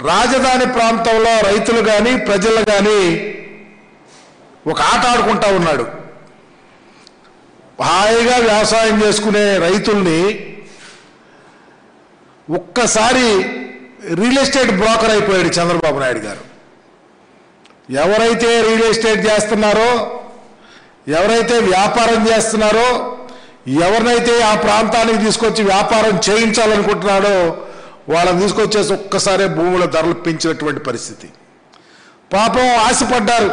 రాజధాని ప్రాంతంలో రైతులు కానీ ప్రజలు కానీ ఒక ఆట ఆడుకుంటా ఉన్నాడు హాయిగా వ్యవసాయం చేసుకునే రైతుల్ని ఒక్కసారి రియల్ ఎస్టేట్ బ్రోకర్ అయిపోయాడు చంద్రబాబు నాయుడు గారు ఎవరైతే రియల్ ఎస్టేట్ చేస్తున్నారో ఎవరైతే వ్యాపారం చేస్తున్నారో ఎవరినైతే ఆ ప్రాంతానికి తీసుకొచ్చి వ్యాపారం చేయించాలనుకుంటున్నాడో వాళ్ళని తీసుకొచ్చేసి ఒక్కసారే భూముల ధరలు పెంచినటువంటి పరిస్థితి పాపం ఆశపడ్డారు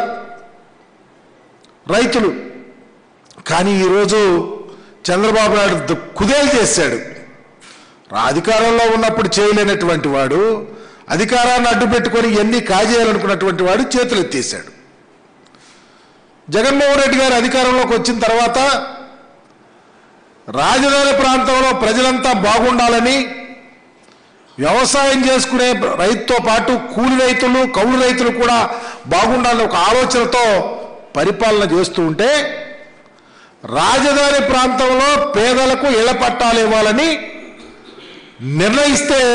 రైతులు కానీ ఈరోజు చంద్రబాబు నాయుడు ద- కుదేలు చేశాడు అధికారంలో ఉన్నప్పుడు చేయలేనటువంటి వాడు అధికారాన్ని అడ్డు పెట్టుకొని ఎన్ని కాజేయాలనుకున్నటువంటి వాడు చేతులు ఎత్తేశాడు జగన్మోహన్ రెడ్డి గారు అధికారంలోకి వచ్చిన తర్వాత రాజధాని ప్రాంతంలో ప్రజలంతా బాగుండాలని వ్యవసాయం చేసుకునే రైతుతో పాటు కూలి రైతులు కౌలు రైతులు కూడా బాగుండాలని ఒక ఆలోచనతో పరిపాలన చేస్తూ ఉంటే రాజధాని ప్రాంతంలో పేదలకు ఇళ్ల పట్టాలు ఇవ్వాలని నిర్ణయిస్తే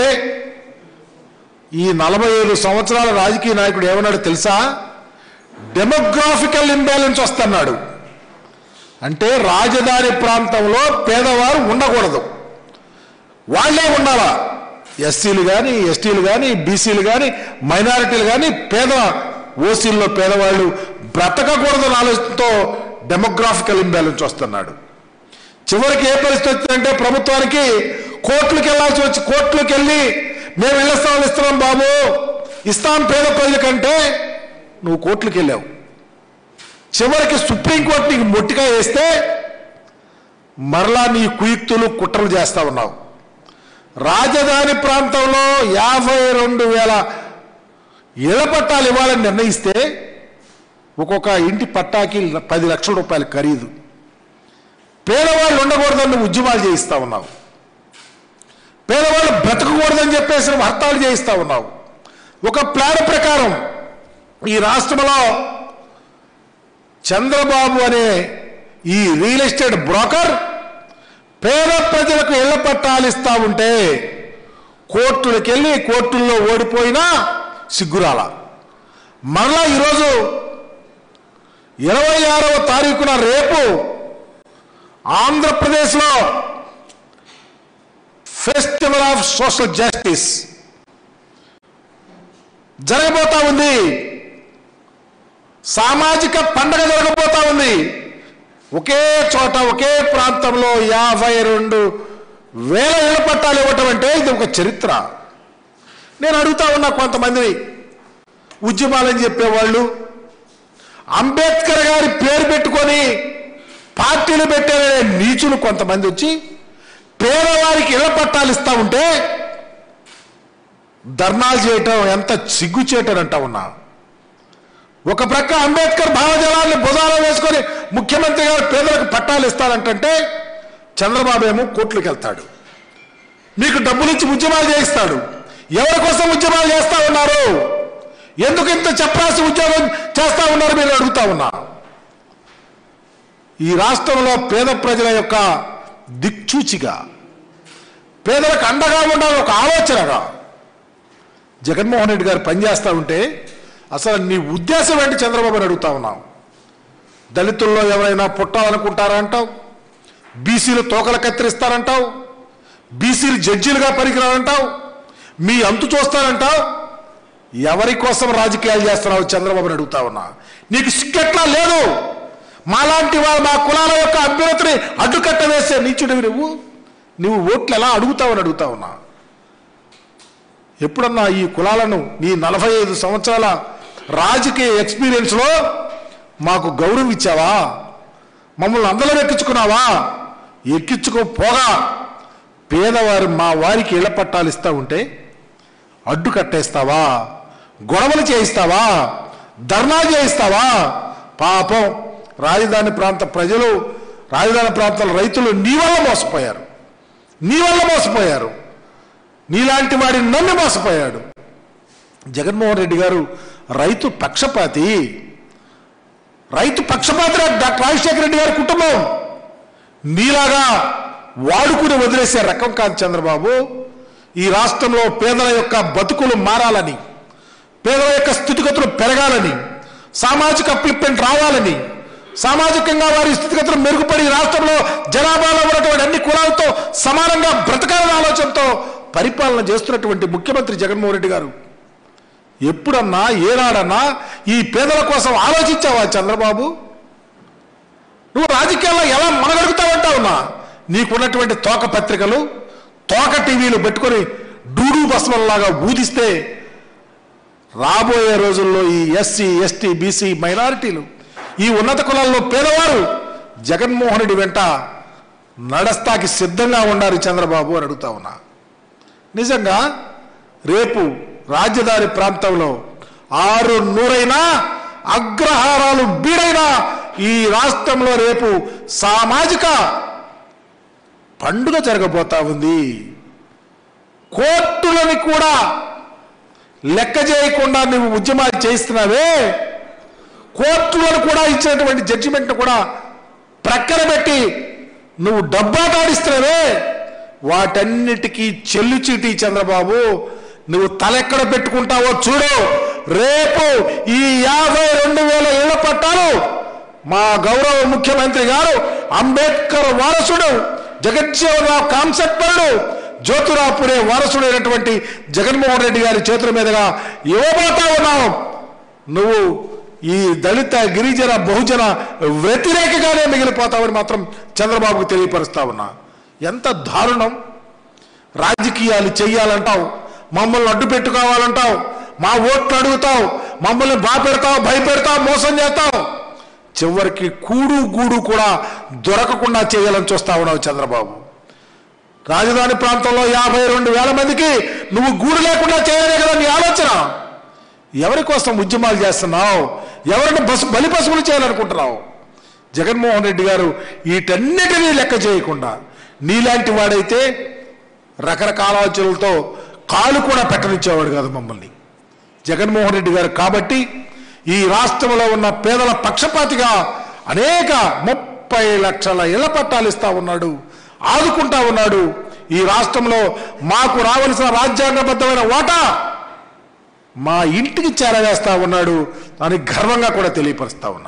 ఈ నలభై ఐదు సంవత్సరాల రాజకీయ నాయకుడు ఏమన్నాడు తెలుసా డెమోగ్రాఫికల్ ఇంబ్యాలెన్స్ వస్తున్నాడు అంటే రాజధాని ప్రాంతంలో పేదవారు ఉండకూడదు వాళ్ళే ఉండాలా ఎస్సీలు కానీ ఎస్టీలు కానీ బీసీలు కానీ మైనారిటీలు కానీ పేద ఓసీల్లో పేదవాళ్ళు బ్రతకకూడదని ఆలోచనతో డెమోగ్రాఫికల్ ఇంబ్యాలెన్స్ వస్తున్నాడు చివరికి ఏ పరిస్థితి వచ్చిందంటే ప్రభుత్వానికి కోర్టులకు వెళ్ళాల్సి వచ్చి కోర్టులకు వెళ్ళి మేము ఇళ్ల స్థలాలు ఇస్తున్నాం బాబు ఇస్తాం పేద ప్రజల కంటే నువ్వు కోర్టులకు వెళ్ళావు చివరికి సుప్రీంకోర్టు నీకు మొట్టిగా వేస్తే మరలా నీ కుయుక్తులు కుట్రలు చేస్తా ఉన్నావు రాజధాని ప్రాంతంలో యాభై రెండు వేల ఇళ్ల పట్టాలు ఇవ్వాలని నిర్ణయిస్తే ఒక్కొక్క ఇంటి పట్టాకి పది లక్షల రూపాయలు ఖరీదు పేదవాళ్ళు ఉండకూడదని నువ్వు ఉద్యమాలు చేయిస్తా ఉన్నావు పేదవాళ్ళు బ్రతకకూడదని చెప్పేసి నువ్వు హర్తాలు చేయిస్తా ఉన్నావు ఒక ప్లాన్ ప్రకారం ఈ రాష్ట్రంలో చంద్రబాబు అనే ఈ రియల్ ఎస్టేట్ బ్రోకర్ పేద ప్రజలకు ఇళ్ల పట్టాలు ఇస్తా ఉంటే కోర్టులకు వెళ్ళి కోర్టుల్లో ఓడిపోయినా సిగ్గురాల మరలా ఈరోజు ఇరవై ఆరవ తారీఖున రేపు ఆంధ్రప్రదేశ్లో ఫెస్టివల్ ఆఫ్ సోషల్ జస్టిస్ జరగబోతా ఉంది సామాజిక పండగ జరగబోతా ఉంది ఒకే చోట ఒకే ప్రాంతంలో యాభై రెండు వేల ఇళ్ల పట్టాలు ఇవ్వటం అంటే ఇది ఒక చరిత్ర నేను అడుగుతా ఉన్నా కొంతమందిని ఉద్యమాలని చెప్పేవాళ్ళు అంబేద్కర్ గారి పేరు పెట్టుకొని పార్టీలు పెట్టారనే నీచులు కొంతమంది వచ్చి పేదవారికి ఇళ్ల పట్టాలు ఇస్తా ఉంటే ధర్నాలు చేయటం ఎంత సిగ్గు చేయటం అంటా ఉన్నా ఒక ప్రక్క అంబేద్కర్ భావజలాన్ని భుజాలో వేసుకొని ముఖ్యమంత్రి గారు పేదలకు పట్టాలు ఇస్తారంటే చంద్రబాబు ఏమో కోర్టులకు వెళ్తాడు మీకు డబ్బులు ఇచ్చి ఉద్యమాలు చేయిస్తాడు ఎవరి కోసం ఉద్యమాలు చేస్తా ఉన్నారు ఎందుకు ఇంత చెప్పరాసి ఉద్యోగం చేస్తా ఉన్నారు మీరు అడుగుతా ఉన్నా ఈ రాష్ట్రంలో పేద ప్రజల యొక్క దిక్చూచిగా పేదలకు అండగా ఉండాలని ఒక ఆలోచనగా జగన్మోహన్ రెడ్డి గారు పనిచేస్తూ ఉంటే అసలు నీ ఉద్దేశం ఏంటి చంద్రబాబు అని అడుగుతా ఉన్నాం దళితుల్లో ఎవరైనా పుట్టాలనుకుంటారా అంటావు బీసీలు తోకలు కత్తిరిస్తారంటావు బీసీలు జడ్జీలుగా పనికిరారంటావు మీ అంతు చూస్తారంటావు ఎవరి కోసం రాజకీయాలు చేస్తున్నావు చంద్రబాబు అని అడుగుతా ఉన్నా నీకు సిగ్గెట్లా లేదు మాలాంటి వాళ్ళు మా కులాల యొక్క అభ్యున్నతిని అడ్డుకట్ట వేసే నీచుడివి నువ్వు నువ్వు ఓట్లు ఎలా అడుగుతావని అడుగుతా ఉన్నా ఎప్పుడన్నా ఈ కులాలను నీ నలభై ఐదు సంవత్సరాల రాజకీయ ఎక్స్పీరియన్స్లో మాకు గౌరవం ఇచ్చావా మమ్మల్ని అందరం ఎక్కించుకున్నావా ఎక్కించుకోపోగా పేదవారు మా వారికి ఇళ్ల పట్టాలు ఇస్తా ఉంటే అడ్డు కట్టేస్తావా గొడవలు చేయిస్తావా ధర్నా చేయిస్తావా పాపం రాజధాని ప్రాంత ప్రజలు రాజధాని ప్రాంతాల రైతులు నీ వల్ల మోసపోయారు నీ వల్ల మోసపోయారు నీలాంటి వాడిని నమ్మి మోసపోయాడు జగన్మోహన్ రెడ్డి గారు రైతు పక్షపాతి రైతు పక్షపాతి డాక్టర్ రాజశేఖర రెడ్డి గారి కుటుంబం నీలాగా వాడుకుని వదిలేసే రకం కాదు చంద్రబాబు ఈ రాష్ట్రంలో పేదల యొక్క బతుకులు మారాలని పేదల యొక్క స్థితిగతులు పెరగాలని సామాజిక అప్లిప్మెంట్ రావాలని సామాజికంగా వారి స్థితిగతులు మెరుగుపడి ఈ రాష్ట్రంలో జనాభాలో ఉన్నటువంటి అన్ని కులాలతో సమానంగా బ్రతకాలనే ఆలోచనతో పరిపాలన చేస్తున్నటువంటి ముఖ్యమంత్రి జగన్మోహన్ రెడ్డి గారు ఎప్పుడన్నా ఏనాడన్నా ఈ పేదల కోసం ఆలోచించావా చంద్రబాబు నువ్వు రాజకీయాల్లో ఎలా మనగలుగుతావంటావునా నీకున్నటువంటి తోక పత్రికలు తోక టీవీలు పెట్టుకొని డూడు బస్మల్లాగా ఊదిస్తే రాబోయే రోజుల్లో ఈ ఎస్సీ ఎస్టీ బీసీ మైనారిటీలు ఈ ఉన్నత కులాల్లో పేదవారు జగన్మోహన్ రెడ్డి వెంట నడస్తాకి సిద్ధంగా ఉండాలి చంద్రబాబు అని అడుగుతా ఉన్నా నిజంగా రేపు రాజధాని ప్రాంతంలో ఆరు నూరైనా అగ్రహారాలు బీడైనా ఈ రాష్ట్రంలో రేపు సామాజిక పండుగ జరగబోతా ఉంది కోర్టులని కూడా లెక్క చేయకుండా నువ్వు ఉద్యమాలు చేయిస్తున్నావే కోర్టులను కూడా ఇచ్చినటువంటి జడ్జిమెంట్ కూడా ప్రక్కన పెట్టి నువ్వు డబ్బాటాడిస్తున్నావే వాటన్నిటికీ చెల్లు చీటి చంద్రబాబు నువ్వు తలెక్కడ పెట్టుకుంటావో చూడు రేపు ఈ యాభై రెండు వేల ఇళ్ల పట్టాలు మా గౌరవ ముఖ్యమంత్రి గారు అంబేద్కర్ వారసుడు జగజ్జీవన్ రావు కాన్సెప్ట్ పరుడు జ్యోతిరావు పురే వారసుడైనటువంటి జగన్మోహన్ రెడ్డి గారి చేతుల మీదుగా ఇవ్వబోతా ఉన్నావు నువ్వు ఈ దళిత గిరిజన బహుజన వ్యతిరేకగానే మిగిలిపోతావని మాత్రం చంద్రబాబుకు తెలియపరుస్తా ఉన్నా ఎంత దారుణం రాజకీయాలు చెయ్యాలంటావు మమ్మల్ని అడ్డు పెట్టుకోవాలంటావు మా ఓట్లు అడుగుతావు మమ్మల్ని బాపెడతావు భయపెడతావు మోసం చేస్తావు చివరికి కూడు గూడు కూడా దొరకకుండా చేయాలని చూస్తా ఉన్నావు చంద్రబాబు రాజధాని ప్రాంతంలో యాభై రెండు వేల మందికి నువ్వు గూడు లేకుండా చేయాలి కదా నీ ఆలోచన ఎవరి కోసం ఉద్యమాలు చేస్తున్నావు ఎవరిని బసు బలి పశువులు చేయాలనుకుంటున్నావు జగన్మోహన్ రెడ్డి గారు వీటన్నిటినీ లెక్క చేయకుండా నీలాంటి వాడైతే రకరకాల ఆలోచనలతో కాలు కూడా పెట్టనిచ్చేవాడు కాదు మమ్మల్ని జగన్మోహన్ రెడ్డి గారు కాబట్టి ఈ రాష్ట్రంలో ఉన్న పేదల పక్షపాతిగా అనేక ముప్పై లక్షల ఇళ్ల పట్టాలు ఇస్తా ఉన్నాడు ఆదుకుంటా ఉన్నాడు ఈ రాష్ట్రంలో మాకు రావలసిన రాజ్యాంగబద్ధమైన వాటా మా ఇంటికి చేరవేస్తా ఉన్నాడు అని గర్వంగా కూడా తెలియపరుస్తా ఉన్నా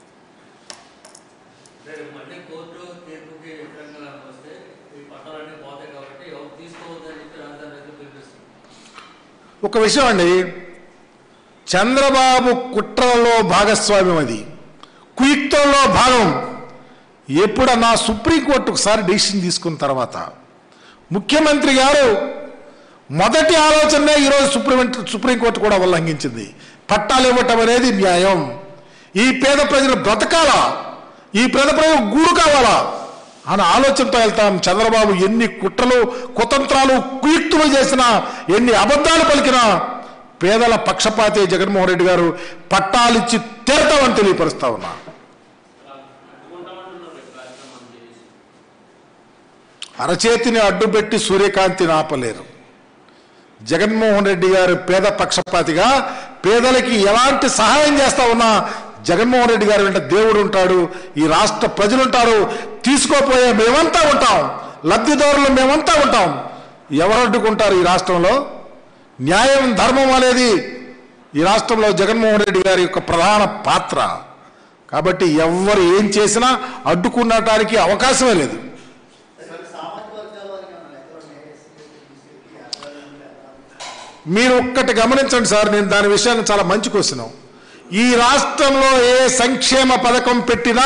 రేపు మళ్ళీ కోర్టు తీర్పుకి వ్యతిరేకంగా వస్తే ఈ పట్టాలన్నీ పోతాయి కాబట్టి ఎవరు తీసుకోవద్దని చెప్పి రాజధాని రైతులు పిలిపిస్తుంది ఒక విషయం అండి చంద్రబాబు కుట్రలో భాగస్వామ్యం అది కుయుక్తంలో భాగం ఎప్పుడన్నా సుప్రీంకోర్టు ఒకసారి డెసిషన్ తీసుకున్న తర్వాత ముఖ్యమంత్రి గారు మొదటి ఆలోచనే ఈరోజు సుప్రీం సుప్రీంకోర్టు కూడా ఉల్లంఘించింది పట్టాలు ఇవ్వటం అనేది న్యాయం ఈ పేద ప్రజలు బ్రతకాలా ఈ పేద ప్రజలు గూడు కావాలా అని ఆలోచనతో వెళ్తాం చంద్రబాబు ఎన్ని కుట్రలు కుతంత్రాలు కుయుక్తులు చేసినా ఎన్ని అబద్ధాలు పలికినా పేదల పక్షపాతే జగన్మోహన్ రెడ్డి గారు పట్టాలిచ్చి తీరతామని తెలియపరుస్తా ఉన్నా అడ్డుకుంటామంటున్నారు రేపు కార్యక్రమం చేసి అరచేతిని అడ్డుపెట్టి సూర్యకాంతిని ఆపలేరు జగన్మోహన్ రెడ్డి గారు పేద పక్షపాతిగా పేదలకి ఎలాంటి సహాయం చేస్తా ఉన్నా జగన్మోహన్ రెడ్డి గారు వెంట దేవుడు ఉంటాడు ఈ రాష్ట్ర ప్రజలు ఉంటారు తీసుకోపోయే మేమంతా ఉంటాం లబ్ధిదారులు మేమంతా ఉంటాం ఎవరు అడ్డుకుంటారు ఈ రాష్ట్రంలో న్యాయం ధర్మం అనేది ఈ రాష్ట్రంలో జగన్మోహన్ రెడ్డి గారి యొక్క ప్రధాన పాత్ర కాబట్టి ఎవరు ఏం చేసినా అడ్డుకున్నటానికి అవకాశమే లేదు సామాజిక వర్గాల వారికి ఏమైనా లెక్కలు ఉన్నాయా? ఎస్సీ, ఎస్టీ, బీసీకి, ఆదివాసీలకు ఎలా? మీరు ఒక్కటి గమనించండి సార్ నేను దాని విషయాన్ని చాలా మంచి క్వశ్చన్ ఈ రాష్ట్రంలో ఏ సంక్షేమ పథకం పెట్టినా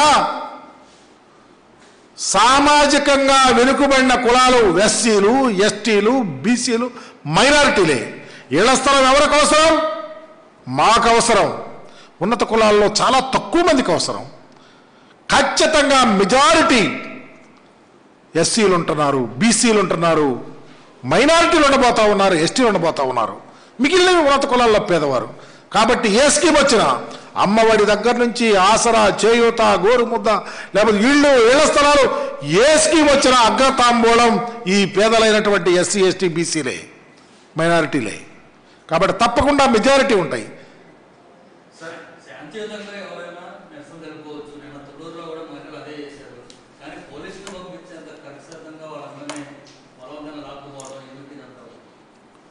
సామాజికంగా వెనుకబడిన కులాలు ఎస్సీలు ఎస్టీలు బీసీలు మైనారిటీలే ఇళ్ల స్థలం ఎవరికి అవసరం మాకు అవసరం ఉన్నత కులాల్లో చాలా తక్కువ మందికి అవసరం ఖచ్చితంగా మెజారిటీ ఎస్సీలు ఉంటున్నారు బీసీలు ఉంటున్నారు మైనారిటీలు ఉండబోతా ఉన్నారు ఎస్టీలు ఉండబోతా ఉన్నారు మిగిలినవి ఉన్నత కులాల్లో పేదవారు కాబట్టి ఏ స్కీమ్ వచ్చినా అమ్మఒడి దగ్గర నుంచి ఆసరా చేయూత గోరుముద్ద లేకపోతే ఇళ్ళు ఇళ్ల స్థలాలు ఏ స్కీమ్ వచ్చినా అగ్రతాంబూలం ఈ పేదలైనటువంటి ఎస్సీ ఎస్టీ బీసీలే మైనారిటీలే కాబట్టి తప్పకుండా మెజారిటీ ఉంటాయి సరే శాంతియుతంగా ఎవరైనా నిరసన తెలుపుకోవచ్చు నేను తొడూరులో కూడా మహిళలు అదే చేశారు కానీ పోలీసులు పంపించేంత ఖచ్చితంగా వాళ్ళందరినీ బలవంతంగా లాక్కుపోవడం ఎందుకు ఇదంతా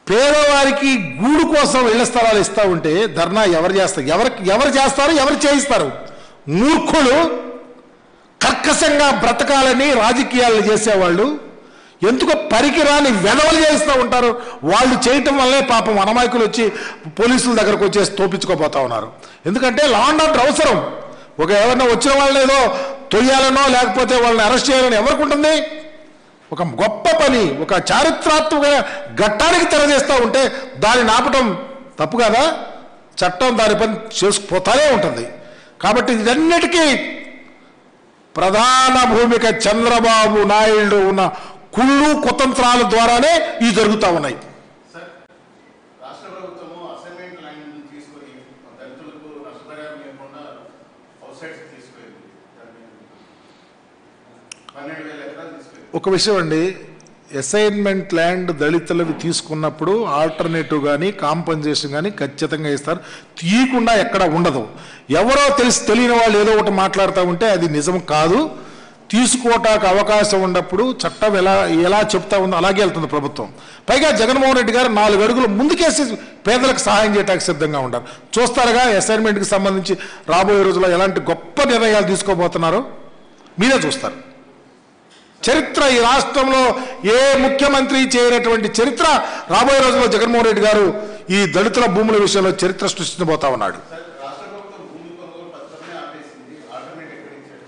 పేదవారికి గూడు కోసం ఇళ్ల స్థలాలు ఇస్తా ఉంటే ధర్నా ఎవరు చేస్తారు ఎవరు ఎవరు చేస్తారు ఎవరు చేయిస్తారు మూర్ఖులు కర్కశంగా బ్రతకాలని రాజకీయాలు చేసేవాళ్ళు ఎందుకో పరికిరాని వెధవలు చేస్తూ ఉంటారు వాళ్ళు చేయటం వల్లే పాపం అమాయకులు వచ్చి పోలీసుల దగ్గరకు వచ్చేసి తోపించుకోపోతా ఉన్నారు ఎందుకంటే లా అండ్ ఆర్డర్ అవసరం ఒక ఎవరన్నా వచ్చిన వాళ్ళని ఏదో తొయ్యాలనో లేకపోతే వాళ్ళని అరెస్ట్ చేయాలని ఎవరికి ఉంటుంది ఒక గొప్ప పని ఒక చారిత్రాత్మక ఘట్టానికి తెరచేస్తూ ఉంటే దాన్ని ఆపటం తప్పు కదా చట్టం దాని పని చేసుకుపోతానే ఉంటుంది కాబట్టి ఇదన్నిటికీ ప్రధాన భూమిక చంద్రబాబు నాయుడు ఉన్న కుళ్ళు కుతంత్రాల ద్వారానే ఇవి జరుగుతూ ఉన్నాయి సార్ రాష్ట్ర ప్రభుత్వము అసైన్మెంట్ ల్యాండ్ తీసుకొని దళితులకు నష్టపరిహారం లేకుండా అవుట్ సైడ్స్ తీసుకెళ్ళింది దాన్ని పన్నెండు వేల ఎకరాలు తీసుకెళ్ళింది ఒక విషయం అండి అసైన్మెంట్ ల్యాండ్ దళితులవి తీసుకున్నప్పుడు ఆల్టర్నేటివ్ కానీ కాంపన్సేషన్ కానీ ఖచ్చితంగా ఇస్తారు తీయకుండా ఎక్కడ ఉండదు ఎవరో తెలిసి తెలియని వాళ్ళు ఏదో ఒకటి మాట్లాడుతూ ఉంటే అది నిజం కాదు తీసుకోవటానికి అవకాశం ఉన్నప్పుడు చట్టం ఎలా ఎలా చెప్తా ఉందో అలాగే వెళ్తుంది ప్రభుత్వం పైగా జగన్మోహన్ రెడ్డి గారు నాలుగు అడుగులు ముందుకేసి పేదలకు సహాయం చేయడానికి సిద్ధంగా ఉంటారు చూస్తారుగా అసైన్మెంట్కి సంబంధించి రాబోయే రోజుల్లో ఎలాంటి గొప్ప నిర్ణయాలు తీసుకోబోతున్నారో మీరే చూస్తారు చరిత్ర ఈ రాష్ట్రంలో ఏ ముఖ్యమంత్రి చేయనటువంటి చరిత్ర రాబోయే రోజుల్లో జగన్మోహన్ రెడ్డి గారు ఈ దళితుల భూముల విషయంలో చరిత్ర సృష్టించబోతా ఉన్నాడు సార్ రాష్ట్ర ప్రభుత్వం భూమి కొనుగోలు పత్రమే ఆపేసింది ఆల్టర్నేట్ ఎక్కడ ఇచ్చారు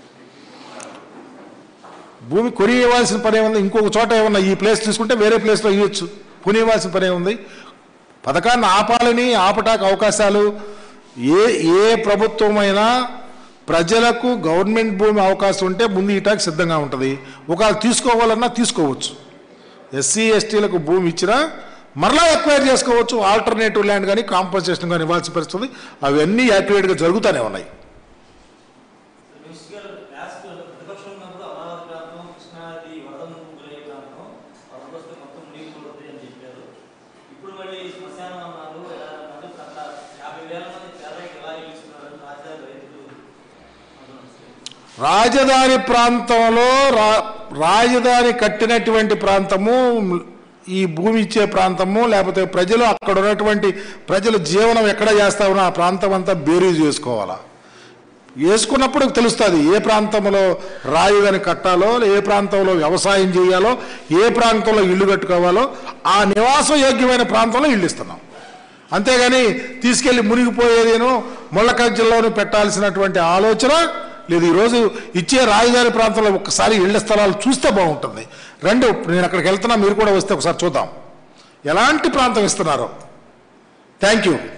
భూమి కొని ఇవ్వాల్సిన పని ఉంది ఇంకొక చోట ఏమన్నా ఈ ప్లేస్ తీసుకుంటే వేరే ప్లేస్లో ఇవ్వచ్చు కొని ఇవ్వాల్సిన పని ఉంది పథకాన్ని ఆపాలని ఆపటానికి అవకాశాలు ఏ ఏ ప్రభుత్వమైనా ప్రజలకు గవర్నమెంట్ భూమి అవకాశం ఉంటే ముందు ఇటానికి సిద్ధంగా ఉంటుంది ఒకవేళ తీసుకోవాలన్నా తీసుకోవచ్చు ఎస్సీ ఎస్టీలకు భూమి ఇచ్చినా మరలా ఎక్వైర్ చేసుకోవచ్చు ఆల్టర్నేటివ్ ల్యాండ్ కానీ కాంపన్సేషన్ కానీ ఇవ్వాల్సిన పరిస్థితి ఉంది అవన్నీ యాక్యురేట్గా జరుగుతూనే ఉన్నాయి మినిస్టర్ గారు లాస్ట్ ప్రతిపక్షం ఉన్నప్పుడు అమరావతి ప్రాంతం కృష్ణానది వరద ముంపు గురయ్యే ప్రాంతం వరద వస్తే మొత్తం మునిగిపోతుంది అని చెప్పారు ఇప్పుడు మళ్ళీ శ్మశానం అన్నారు ఎలా అన్నారు అట్లా యాభై వేల మంది పేదలకు ఎలా ఇస్తున్నారు రాజధాని రైతులు అంటున్నారు. రాజధాని ప్రాంతంలో రా రాజధాని కట్టినటువంటి ప్రాంతము ఈ భూమి ఇచ్చే ప్రాంతము లేకపోతే ప్రజలు అక్కడ ఉన్నటువంటి ప్రజల జీవనం ఎక్కడ చేస్తా ఉన్నా ఆ ప్రాంతం అంతా బేరీజ్ చేసుకోవాలా వేసుకున్నప్పుడు తెలుస్తుంది ఏ ప్రాంతంలో రాయుదని కట్టాలో ఏ ప్రాంతంలో వ్యవసాయం చేయాలో ఏ ప్రాంతంలో ఇల్లు కట్టుకోవాలో ఆ నివాస యోగ్యమైన ప్రాంతంలో ఇల్లు ఇస్తున్నాం అంతేగాని తీసుకెళ్లి మునిగిపోయేదేను ముళ్ళకంచెల్లోనూ పెట్టాల్సినటువంటి ఆలోచన లేదు ఈరోజు ఇచ్చే రాజధాని ప్రాంతంలో ఒక్కసారి ఇళ్ల స్థలాలు చూస్తే బాగుంటుంది రెండు నేను అక్కడికి వెళ్తున్నా మీరు కూడా వస్తే ఒకసారి చూద్దాం ఎలాంటి ప్రాంతం ఇస్తున్నారో థ్యాంక్ యూ